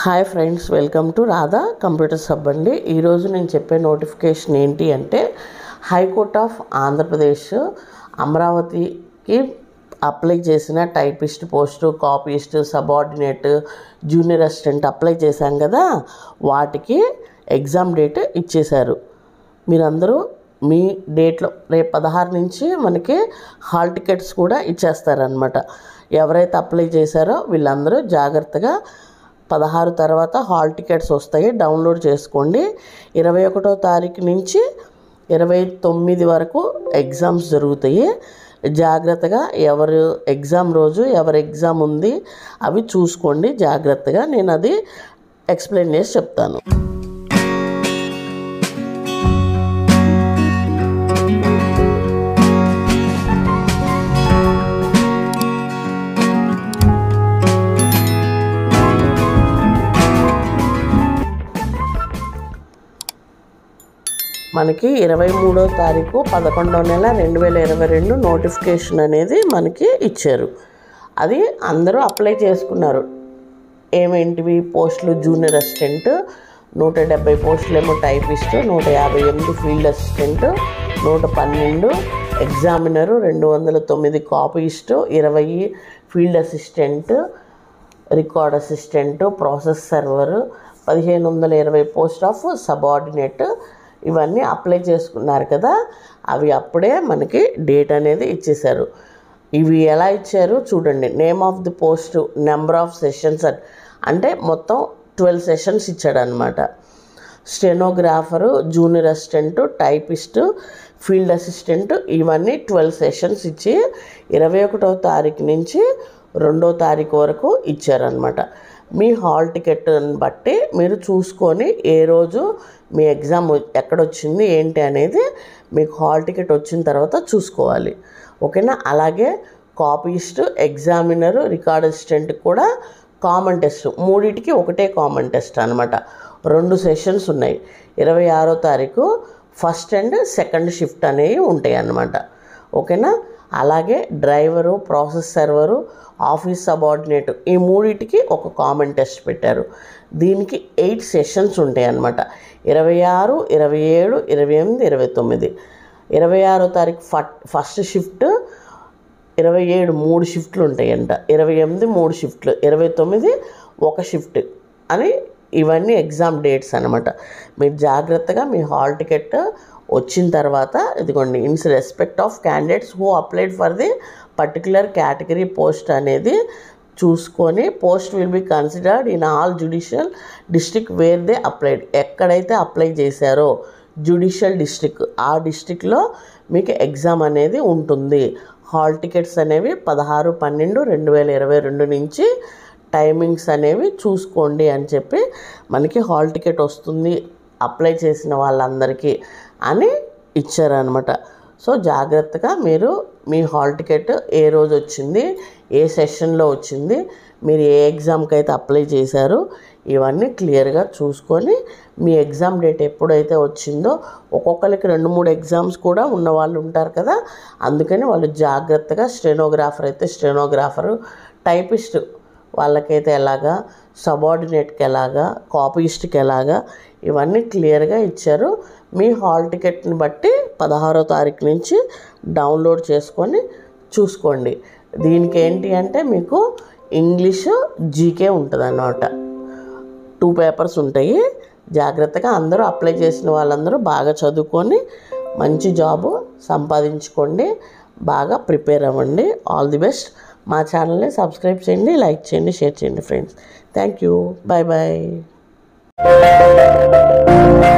hi friends welcome to Radha computer సబ్ అండి ఈరోజు నేను చెప్పే నోటిఫికేషన్ ఏంటి అంటే హైకోర్ట్ ఆఫ్ ఆంధ్రప్రదేశ్ అమరావతికి అప్లై చేసిన typist post copyist subordinate junior assistant apply చేశాం కదా వాటికి ఎగ్జామ్ డేట్ ఇచ్చేశారు మీరందరూ మీ డేట్లో రేపు పదహారు నుంచి మనకి హాల్ టికెట్స్ కూడా ఇచ్చేస్తారనమాట ఎవరైతే అప్లై చేశారో వీళ్ళందరూ జాగ్రత్తగా పదహారు తర్వాత హాల్ టికెట్స్ వస్తాయి డౌన్లోడ్ చేసుకోండి ఇరవై ఒకటో తారీఖు నుంచి ఇరవై తొమ్మిది వరకు ఎగ్జామ్స్ జరుగుతాయి జాగ్రత్తగా ఎవరు ఎగ్జామ్ రోజు ఎవరి ఎగ్జామ్ ఉంది అవి చూసుకోండి జాగ్రత్తగా నేను అది ఎక్స్ప్లెయిన్ చేసి చెప్తాను మనకి ఇరవై మూడో తారీఖు పదకొండో నెల రెండు వేల ఇరవై రెండు నోటిఫికేషన్ అనేది మనకి ఇచ్చారు అది అందరూ అప్లై చేసుకున్నారు ఏమేంటివి పోస్టులు జూనియర్ అసిస్టెంట్ నూట డెబ్బై పోస్టులు ఏమో టైపిస్ట్ నూట యాభై ఎనిమిది ఫీల్డ్ అసిస్టెంట్ నూట పన్నెండు ఎగ్జామినరు రెండు వందల తొమ్మిది కాపీస్ట్ ఇరవై field assistant record assistant process server పదిహేను వందల ఇరవై పోస్ట్ ఆఫ్ సబార్డినేట్ ఇవన్నీ అప్లై చేసుకున్నారు కదా అవి అప్పుడే మనకి డేట్ అనేది ఇచ్చేశారు ఇవి ఎలా ఇచ్చారు చూడండి name of the post number of sessions అంటే మొత్తం ట్వెల్వ్ సెషన్స్ ఇచ్చాడు అనమాట stenographer junior assistant typist field assistant ఇవన్నీ ట్వెల్వ్ సెషన్స్ ఇచ్చి ఇరవై ఒకటో తారీఖు నుంచి రెండో తారీఖు వరకు ఇచ్చారనమాట మీ హాల్ టికెట్ని బట్టి మీరు చూసుకొని ఏ రోజు మీ ఎగ్జామ్ ఎక్కడొచ్చింది ఏంటి అనేది మీకు హాల్ టికెట్ వచ్చిన తర్వాత చూసుకోవాలి ఓకేనా అలాగే కాపీస్ట్ ఎగ్జామినర్ రికార్డ్ అసిస్టెంట్ కూడా కామన్ టెస్ట్ మూడింటికి ఒకటే కామన్ టెస్ట్ అనమాట రెండు సెషన్స్ ఉన్నాయి ఇరవై ఆరో తారీఖు ఫస్ట్ అండ్ సెకండ్ షిఫ్ట్ అనేవి ఉంటాయి అన్నమాట ఓకేనా అలాగే driver process server office subordinate ఈ మూడింటికి ఒక కామన్ టెస్ట్ పెట్టారు దీనికి ఎయిట్ సెషన్స్ ఉంటాయి అన్నమాట ఇరవై ఆరు ఇరవై ఏడు ఇరవై ఎనిమిది ఇరవై తొమ్మిది ఇరవై ఆరో తారీఖు ఫస్ట్ షిఫ్ట్ ఇరవై ఏడు మూడు షిఫ్ట్లు ఉంటాయంట ఇరవై ఎనిమిది మూడు షిఫ్ట్లు ఇరవై తొమ్మిది ఒక షిఫ్ట్ అని ఇవన్నీ ఎగ్జామ్ డేట్స్ అనమాట మీరు జాగ్రత్తగా మీ హాల్ టికెట్ వచ్చిన తర్వాత ఇదిగోండి in respect of candidates who applied for the particular category post అనేది చూసుకొని post will be considered in all judicial district where they applied ఎక్కడైతే అప్లై చేశారో జుడిషియల్ డిస్ట్రిక్ట్ ఆ డిస్ట్రిక్ట్లో మీకు ఎగ్జామ్ అనేది ఉంటుంది హాల్ టికెట్స్ అనేవి పదహారు పన్నెండు రెండు వేల ఇరవై రెండు నుంచి టైమింగ్స్ అనేవి చూసుకోండి అని చెప్పి మనకి హాల్ టికెట్ వస్తుంది అప్లై చేసిన వాళ్ళందరికీ అని ఇచ్చారనమాట సో జాగ్రత్తగా మీరు మీ హాల్ టికెట్ ఏ రోజు వచ్చింది ఏ సెషన్లో వచ్చింది మీరు ఏ ఎగ్జామ్కి అయితే అప్లై చేశారో ఇవన్నీ క్లియర్గా చూసుకొని మీ ఎగ్జామ్ డేట్ ఎప్పుడైతే వచ్చిందో ఒక్కొక్కరికి రెండు మూడు ఎగ్జామ్స్ కూడా ఉన్న వాళ్ళు ఉంటారు కదా అందుకని వాళ్ళు జాగ్రత్తగా స్టెనోగ్రాఫర్ అయితే స్టెనోగ్రాఫరు టైపిస్ట్ వాళ్ళకైతే ఎలాగా సబార్డినేట్కి ఎలాగా కాపీస్ట్కి ఎలాగా ఇవన్నీ క్లియర్గా ఇచ్చారు మీ హాల్ టికెట్ని బట్టి పదహారో తారీఖు నుంచి డౌన్లోడ్ చేసుకొని చూసుకోండి దీనికి ఏంటి అంటే మీకు ఇంగ్లీషు జీకే ఉంటుంది అన్నమాట టూ పేపర్స్ ఉంటాయి జాగ్రత్తగా అందరూ అప్లై చేసిన వాళ్ళందరూ బాగా చదువుకొని మంచి జాబు సంపాదించుకోండి బాగా ప్రిపేర్ అవ్వండి ఆల్ ది బెస్ట్ మా ఛానల్ని సబ్స్క్రైబ్ చేయండి లైక్ చేయండి షేర్ చేయండి friends thank you bye bye